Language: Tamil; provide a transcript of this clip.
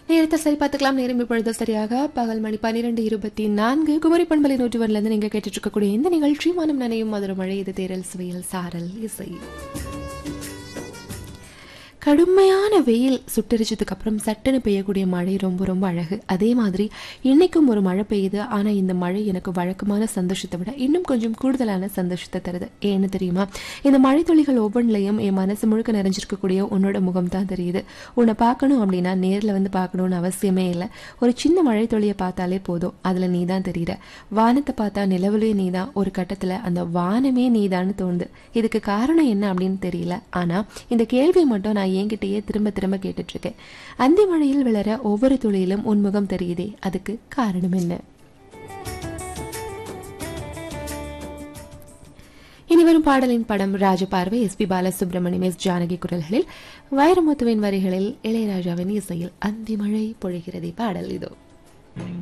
நேரத்தை சரி பார்த்துக்கலாம் நேரம் இப்பொழுது சரியாக பகல் மணி பன்னிரெண்டு இருபத்தி நான்கு குமரி பண்பலை நூற்றுவரிலிருந்து நீங்கள் கேட்டுட்டு இருக்கக்கூடிய இந்த நிகழ்ச்சி மனம் நனையும் மதுரை மழை இது தேரல் சுவையல் சாரல் இசை கடுமையான வெயில் சுட்டரிச்சதுக்கு அப்புறம் சட்டுன்னு பெய்யக்கூடிய மழை ரொம்ப ரொம்ப அழகு அதே மாதிரி இன்னைக்கும் ஒரு மழை பெய்யுது ஆனா இந்த மழை எனக்கு வழக்கமான சந்தோஷத்தை விட இன்னும் கொஞ்சம் கூடுதலான சந்தோஷத்தை தருது ஏன்னு தெரியுமா இந்த மழை துளிகள் ஒவ்வொன்றிலையும் என் மனசு முழுக்க நிறைஞ்சிருக்கக்கூடிய உன்னோட முகம் தான் தெரியுது உன்னை பார்க்கணும் அப்படின்னா நேர்ல வந்து பார்க்கணும்னு அவசியமே இல்லை ஒரு சின்ன மழை துளியை பார்த்தாலே போதும் அதுல நீ தான் தெரியுற வானத்தை பார்த்தா நிலவுலே நீ தான் ஒரு கட்டத்துல அந்த வானமே நீதான்னு தோணுது இதுக்கு காரணம் என்ன அப்படின்னு தெரியல ஆனா இந்த கேள்வியை மட்டும் நான் என்கிட்டயே திரும்ப திரும்ப கேட்டுட்டு இருக்கேன் அந்தி மழையில் விளர ஒவ்வொரு துளியிலும் உன்முகம் தெரியுதே அதுக்கு காரணம் என்ன இனி வரும் பாடலின் படம் Rajaparvai S P Balasubrahmanyam S Janaki குரல்களில் வைரமுத்துவின் வரிகளில் இளையராஜாவின் இசையில் அந்தி மழை பொழிகிறதே பாடல் இதோ